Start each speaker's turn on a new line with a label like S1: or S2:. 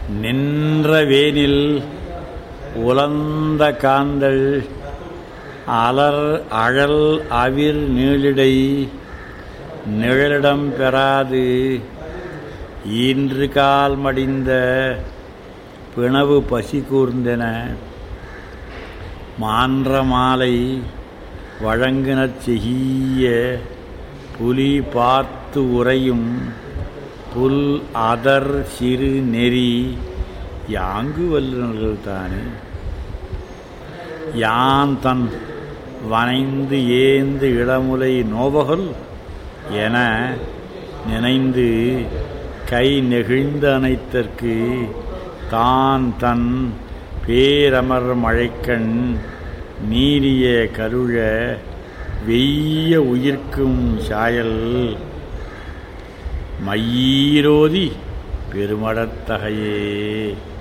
S1: நின்ற வேனில் உலர்ந்த காந்தள் அலர் அழல் அவிர் நீளிடை நிழலிடம் பெறாது ஈன்று கால் மடிந்த பிணவு பசி கூர்ந்தென மான்ற மாலை வழங்கினச் செய்ய புலி பார்த்து உறையும் புல் அதர் சிறு நெறி யாங்கு வல்லுநர்கள் தானே யான் தன் வனைந்து ஏந்து இளமுலை நோவகல் என நினைந்து கை நெகிழ்ந்த அனைத்தற்கு தான் தன் பேரமர் மழைக்கண் நீரிய கருழ வெய்ய உயிர்க்கும் சாயல் மையீரோதி பெருமடத்தகையே